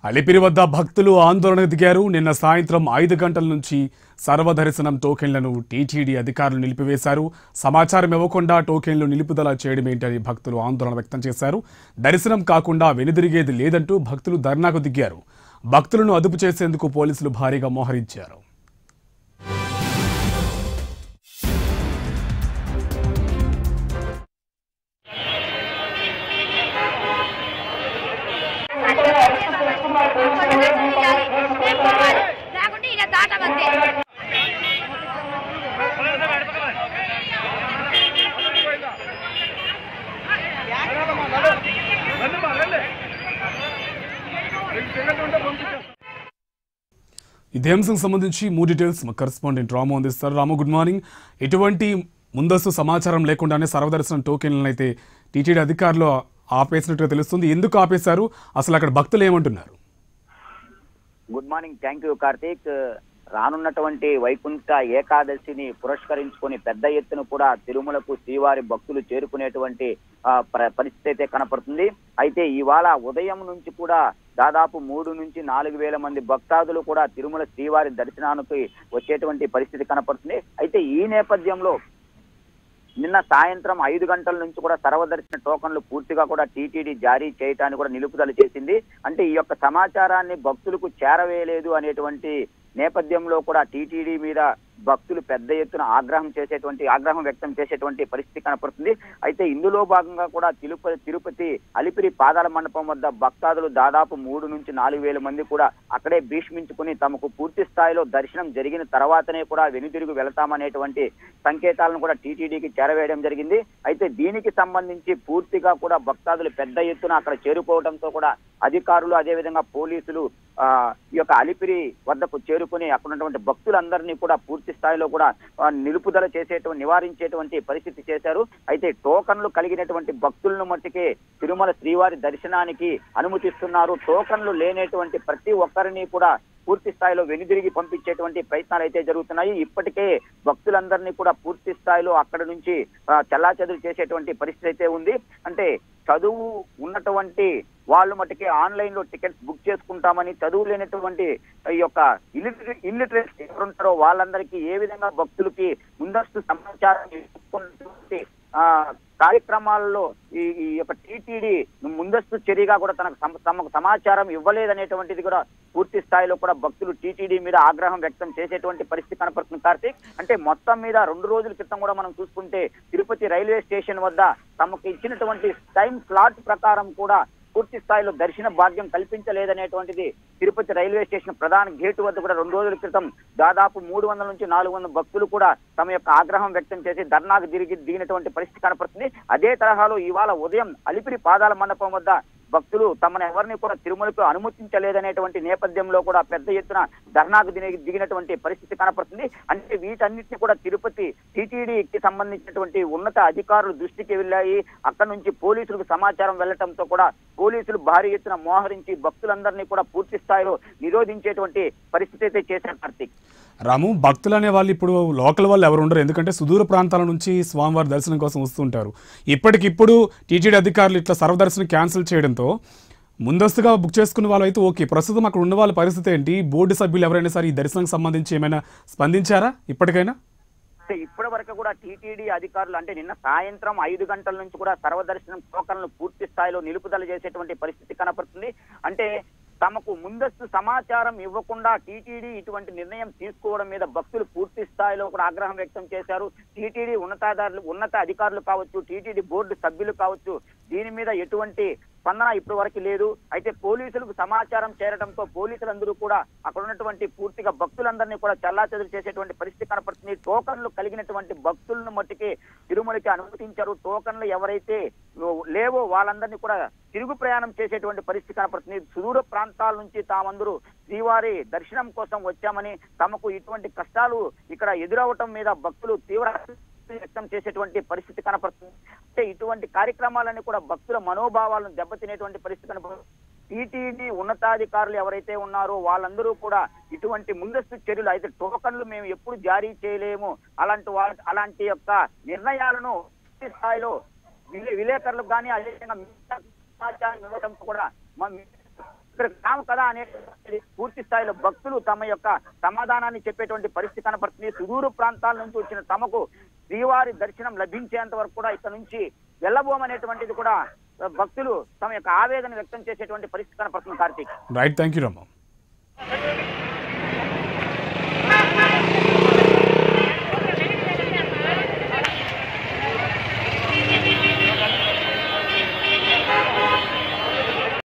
అలిపిరి వద్ద భక్తులు ఆందోళనకు దిగారు నిన్న సాయంత్రం ఐదు గంటల నుంచి సర్వదర్శనం టోకెన్లను టీటీడీ అధికారులు నిలిపివేశారు సమాచారం ఇవ్వకుండా టోకెన్లు నిలుపుదల చేయడం ఏంటని భక్తులు ఆందోళన వ్యక్తం చేశారు దర్శనం కాకుండా వెనుదిరిగేది లేదంటూ భక్తులు ధర్నాకు దిగారు భక్తులను అదుపు చేసేందుకు పోలీసులు భారీగా మోహరించారు లేకుంటే ఈయన దాటమంతే ఇదే అంశం సంబంధించి మూడు డీటెయిల్స్ మా కరెస్పాండెంట్ రాము అందిస్తారు రాము గుడ్ మార్నింగ్ ఎటువంటి ముందస్తు సమాచారం లేకుండానే సర్వదర్శనం టోకెన్లను అయితే టీటీడీ అధికారులు ఆపేసినట్టుగా తెలుస్తుంది ఎందుకు ఆపేశారు అసలు అక్కడ భక్తులు ఏమంటున్నారు good morning thank you Karthik రానున్నటువంటి వైకుంఠ ఏకాదశిని పురస్కరించుకొని పెద్ద ఎత్తున కూడా తిరుమలకు శ్రీవారి భక్తులు చేరుకునేటువంటి ఆ, ప్ర- పరిస్థితి అయితే కనపడుతుంది అయితే ఇవాళ ఉదయం నుంచి కూడా దాదాపు మూడు నుంచి నాలుగు వేల మంది భక్తాదులు కూడా తిరుమల శ్రీవారి దర్శనానికి వచ్చేటువంటి పరిస్థితి కనపడుతుంది అయితే ఈ నేపథ్యంలో నిన్న సాయంత్రం ఐదు గంటల నుంచి కూడా సర్వదర్శన టోకన్లు పూర్తిగా కూడా టీటీడీ జారీ చేయటానికి కూడా నిలుపుదల చేసింది అంటే ఈ యొక్క సమాచారాన్ని భక్తులకు చేరవేయలేదు అనేటువంటి నేపథ్యంలో కూడా టీటీడీ మీద భక్తులు పెద్ద ఎత్తున ఆగ్రహం చేసేటువంటి ఆగ్రహం వ్యక్తం చేసేటువంటి పరిస్థితి కనపడుతుంది అయితే ఇందులో భాగంగా కూడా తిరుపతి తిరుపతి అలిపిరి పాదాల మండపం వద్ద భక్తాదులు దాదాపు మూడు నుంచి నాలుగు వేల మంది కూడా అక్కడే భీష్మించుకుని తమకు పూర్తి స్థాయిలో దర్శనం జరిగిన తర్వాతనే కూడా వెనుదిరుగు వెళతామనేటువంటి సంకేతాలను కూడా టీటీడీకి చేరవేయడం జరిగింది అయితే దీనికి సంబంధించి పూర్తిగా కూడా భక్తాదులు పెద్ద ఎత్తున అక్కడ చేరుకోవడంతో కూడా అధికారులు అదేవిధంగా పోలీసులు ఆ ఈ యొక్క అలిపిరి వద్దకు చేరుకుని అక్కడ ఉన్నటువంటి భక్తులందరినీ కూడా పూర్తి స్థాయిలో కూడా ఆ, నిలుపుదల చేసేటువంటి నివారించేటువంటి పరిస్థితి చేశారు అయితే టోకన్లు కలిగినటువంటి భక్తులను మట్టికే తిరుమల శ్రీవారి దర్శనానికి అనుమతిస్తున్నారు టోకన్లు లేనటువంటి ప్రతి ఒక్కరిని కూడా పూర్తి స్థాయిలో వెనుదిరిగి పంపించేటువంటి ప్రయత్నాలు అయితే జరుగుతున్నాయి ఇప్పటికే భక్తులందరినీ కూడా పూర్తి స్థాయిలో అక్కడ నుంచి చెల్లాచెదురు చేసేటువంటి పరిస్థితి అయితే ఉంది అంటే చదువు ఉన్నటువంటి వాళ్ళు మటుకే ఆన్లైన్ లో టికెట్స్ బుక్ చేసుకుంటామని చదువు లేనటువంటి ఈ యొక్క ఇల్లిటరే ఇల్లిటరేట్స్ ఎవరుంటారో వాళ్ళందరికీ ఏ విధంగా భక్తులకి ముందస్తు సమాచారం ఇస్తున్నటువంటి ఆ కార్యక్రమాల్లో ఈ ఈ యొక్క టీటీడీ ముందస్తు చర్యగా కూడా తనకు సమ- తమకు సమాచారం ఇవ్వలేదనేటువంటిది కూడా పూర్తి స్థాయిలో కూడా భక్తులు టీటీడీ మీద ఆగ్రహం వ్యక్తం చేసేటువంటి పరిస్థితి కనపడుతుంది కార్తీక్ అంటే మొత్తం మీద రెండు రోజుల క్రితం కూడా మనం చూసుకుంటే తిరుపతి రైల్వే స్టేషన్ వద్ద తమకు ఇచ్చినటువంటి టైం స్లాట్ ప్రకారం కూడా పూర్తి స్థాయిలో దర్శన భాగ్యం కల్పించలేదనేటువంటిది తిరుపతి రైల్వే స్టేషన్ ప్రధాన గేటు వద్ద కూడా రెండు రోజుల క్రితం దాదాపు మూడు వందల నుంచి నాలుగు వందల భక్తులు కూడా తమ యొక్క ఆగ్రహం వ్యక్తం చేసి ధర్నాకు దిరిగి దిగినటువంటి పరిస్థితి కనపడుతుంది అదే తరహాలో ఇవాళ ఉదయం అలిపిరి పాదాల మండపం వద్ద భక్తులు తమను ఎవరిని కూడా తిరుమలకు అనుమతించలేదనేటువంటి నేపథ్యంలో కూడా పెద్ద ఎత్తున ధర్నాకు దిగి దిగినటువంటి పరిస్థితి కనపడుతుంది అంటే వీటన్నిటిని కూడా తిరుపతి టీటీడీకి సంబంధించినటువంటి ఉన్నత అధికారుల దృష్టికి వెళ్ళాయి అక్కడ నుంచి పోలీసులకు సమాచారం వెళ్లటంతో కూడా పోలీసులు భారీ ఎత్తున మోహరించి భక్తులందరినీ కూడా పూర్తి స్థాయిలో నిరోధించేటువంటి పరిస్థితి అయితే చేశారు కార్తీక్ రాము భక్తులు అనే వాళ్ళు ఇప్పుడు లోకల్ వాళ్ళు ఎవరు ఉండరు ఎందుకంటే సుదూర ప్రాంతాల నుంచి స్వామివారి దర్శనం కోసం వస్తుంటారు ఇప్పటికిప్పుడు టీటీడీ అధికారులు ఇట్లా సర్వదర్శనం క్యాన్సిల్ చేయడంతో ముందస్తుగా బుక్ చేసుకున్న వాళ్ళు అయితే ఓకే ప్రస్తుతం అక్కడ ఉన్న వాళ్ళ పరిస్థితి ఏంటి బోర్డు సభ్యులు ఎవరైనా సరే ఈ దర్శనానికి సంబంధించి ఏమైనా స్పందించారా ఇప్పటికైనా అంటే ఇప్పటి వరకు కూడా టీటీడీ అధికారులు అంటే నిన్న సాయంత్రం ఐదు గంటల నుంచి కూడా సర్వదర్శనం టోకన్లు పూర్తి స్థాయిలో నిలుపుదల చేసేటువంటి పరిస్థితి కనపడుతుంది అంటే తమకు ముందస్తు సమాచారం ఇవ్వకుండా టీటీడీ ఇటువంటి నిర్ణయం తీసుకోవడం మీద భక్తులు పూర్తి స్థాయిలో కూడా ఆగ్రహం వ్యక్తం చేశారు టీటీడీ ఉన్నతాధికారులు ఉన్నత అధికారులు కావచ్చు టీటీడీ బోర్డు సభ్యులు కావచ్చు దీని మీద ఎటువంటి స్పందన ఇప్పటి వరకు లేదు అయితే పోలీసులకు సమాచారం చేరడంతో పోలీసులందరూ కూడా అక్కడ ఉన్నటువంటి పూర్తిగా భక్తులందరినీ కూడా చల్లాచెదురు చేసేటువంటి పరిస్థితి కనపడుతుంది టోకన్లు కలిగినటువంటి భక్తులను మట్టుకే తిరుమలకి అనుమతించారు టోకన్లు ఎవరైతే లేవో వాళ్ళందరినీ కూడా తిరుగు ప్రయాణం చేసేటువంటి పరిస్థితి కనపడుతుంది సుదూర ప్రాంతాల నుంచి తామందరూ శ్రీవారి దర్శనం కోసం వచ్చామని తమకు ఇటువంటి కష్టాలు ఇక్కడ ఎదురవటం మీద భక్తులు తీవ్ర వ్యక్తం చేసేటువంటి పరిస్థితి కనపడుతుంది అంటే ఇటువంటి కార్యక్రమాలన్నీ కూడా భక్తుల మనోభావాలను దెబ్బతినేటువంటి పరిస్థితి కనపడుతుంది టీటీడీ ఉన్నతాధికారులు ఎవరైతే ఉన్నారో వాళ్ళందరూ కూడా ఇటువంటి ముందస్తు చర్యలు అయితే టోకన్లు మేము ఎప్పుడు జారీ చేయలేము అలాంటి వాళ్ళ అలాంటి యొక్క నిర్ణయాలను పూర్తి స్థాయిలో విలే- విలేకరులకు కానీ అదేవిధంగా మిగతా సమాచారం ఇవ్వడంతో కూడా మా ఇక్కడ రాము కదా అనే పూర్తి స్థాయిలో భక్తులు తమ యొక్క సమాధానాన్ని చెప్పేటువంటి పరిస్థితి కనపడుతుంది సుదూర ప్రాంతాల నుంచి వచ్చిన తమకు శ్రీవారి దర్శనం లభించేంత వరకు కూడా ఇక్కడ నుంచి వెళ్ళబోమనేటువంటిది కూడా భక్తులు తమ యొక్క ఆవేదన వ్యక్తం చేసేటువంటి పరిస్థితి కనపడుతుంది కార్తీక్ రైట్ థ్యాంక్ యూ రమ్మ